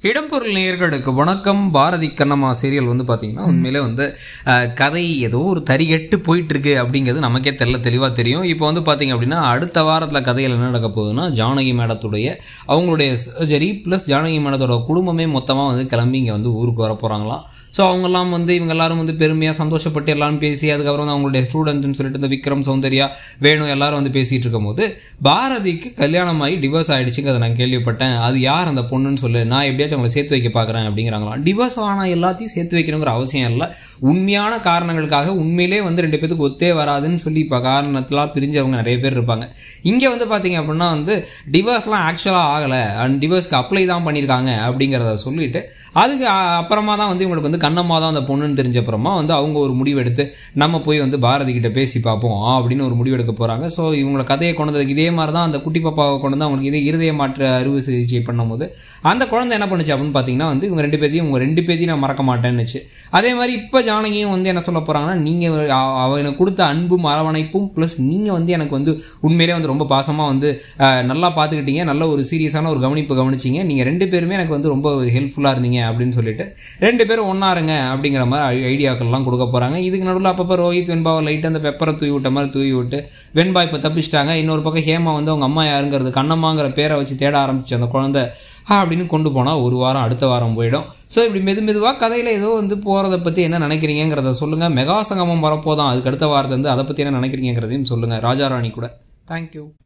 இடம்பொருள் நேயர்களுக்கு வணக்கம் பாரதி கண்ணம்மா சீரியல் வந்து பார்த்தீங்கன்னா உண்மையிலே வந்து அஹ், கதை ஏதோ ஒரு தறிகெட்டு போயிட்டு இருக்கு அப்படிங்கிறது நமக்கே தெல்ல தெளிவாக தெரியும் இப்போ வந்து பார்த்தீங்க அப்படின்னா அடுத்த வாரத்தில் கதையில் என்ன நடக்க போகுதுன்னா ஜானகி மேடத்துடைய அவங்களுடைய சர்ஜரி ப்ளஸ் ஜானகி மேடத்தோட குடும்பமே மொத்தமாக வந்து கிளம்பி இங்கே வந்து ஊருக்கு வர போகிறாங்களாம் ஸோ அவங்கெல்லாம் வந்து இவங்க எல்லாரும் வந்து பெருமையாக சந்தோஷப்பட்டு எல்லாரும் பேசி அதுக்கப்புறம் வந்து அவங்களுடைய ஸ்டூடெண்ட்ஸ்னு சொல்லிட்டு இந்த விக்ரம் சௌந்தர்யா வேணும் எல்லாரும் வந்து பேசிகிட்டு இருக்கும்போது பாரதிக்கு கல்யாணம் ஆகி டிவோர்ஸ் ஆகிடுச்சுங்கிறத நான் கேள்விப்பட்டேன் அது யார் அந்த பொண்ணுன்னு சொல்லு நான் எப்படியாச்சும் அவங்களை சேர்த்து வைக்க பார்க்குறேன் அப்படிங்கிறாங்களாம் டிவோர்ஸ் ஆனால் எல்லாத்தையும் சேர்த்து வைக்கணுங்கிற அவசியம் இல்லை உண்மையான காரணங்களுக்காக உண்மையிலே வந்து ரெண்டு பேத்துக்கு ஒத்தே வராதுன்னு சொல்லி இப்போ காரணத்தெலாம் பிரிஞ்சவங்க நிறைய பேர் இருப்பாங்க இங்கே வந்து பார்த்தீங்க அப்படின்னா வந்து டிவோர்ஸ்லாம் ஆக்சுவலாக ஆகலை அண்ட் டிவோர்ஸ்க்கு அப்ளை தான் பண்ணியிருக்காங்க அப்படிங்கிறத சொல்லிட்டு அதுக்கு அ- அப்புறமா தான் வந்து இவங்களுக்கு வந்து கண்ணம்மா தான் அந்த பொண்ணுன்னு தெரிஞ்ச அப்புறமா வந்து அவங்க ஒரு முடிவு எடுத்து நம்ம போய் வந்து பாரதி கிட்ட பேசி பார்ப்போம் ஆ அப்படின்னு ஒரு முடிவு எடுக்க போகிறாங்க ஸோ இவங்கள கதையை கொண்டு வந்ததுக்கு இதே மாதிரி தான் அந்த குட்டி பாப்பாவை கொண்டு வந்து அவங்களுக்கு இதே இருதய மாற்று அறுவை சிகிச்சை பண்ணும்போது அந்த குழந்தை என்ன பண்ணுச்சு அப்படின்னு பார்த்தீங்கன்னா வந்து இவங்க ரெண்டு பேத்தையும் இவங்க ரெண்டு பேத்தையும் நான் மறக்க மாட்டேன்னுச்சு அதே மாதிரி இப்போ ஜானகியும் வந்து என்ன சொல்ல போகிறாங்கன்னா நீங்கள் அவனுக்கு கொடுத்த அன்பும் அரவணைப்பும் ப்ளஸ் நீங்கள் வந்து எனக்கு வந்து உண்மையிலே வந்து ரொம்ப பாசமாக வந்து அஹ், நல்லா பார்த்துக்கிட்டீங்க நல்ல ஒரு சீரியஸான ஒரு கவனிப்பு கவனிச்சிங்க நீங்கள் ரெண்டு பேருமே எனக்கு வந்து ரொம்ப ஹெல்ப்ஃபுல்லாக இருந்தீங்க அப்படின்னு சொல்லிட்டு ரெண்டு பேரும் ஒன்றா இருங்க அப்படிங்கிற மாதிரி ஐ- ஐடியாக்கள்லாம் கொடுக்க போகிறாங்க இதுக்கு நடுவில் அப்பப்போ ரோஹித் வெண்பாவை லைட்டாக அந்த பெப்பரை தூவி விட்ட மாதிரி தூவி விட்டு வெண்பா இப்போ தப்பிச்சிட்டாங்க இன்னொரு பக்கம் ஹேமா வந்து அவங்க அம்மா யாருங்கிறது கண்ணம்மாங்கிற பேரை வச்சு தேட ஆரம்பிச்சு அந்த குழந்தை ஆ அப்படின்னு கொண்டு போனால் ஒரு வாரம் அடுத்த வாரம் போயிடும் ஸோ இப்படி மெது மெதுவாக கதையில் ஏதோ வந்து போகிறத பற்றி என்ன நினைக்கிறீங்கிறத சொல்லுங்கள் மெகா சங்கமம் வரப்போதான் அதுக்கு அடுத்த வாரத்துலேருந்து அதை பற்றி என்ன நினைக்கிறீங்கிறதையும் சொல்லுங்கள் ராஜாராணி கூட தேங்க்யூ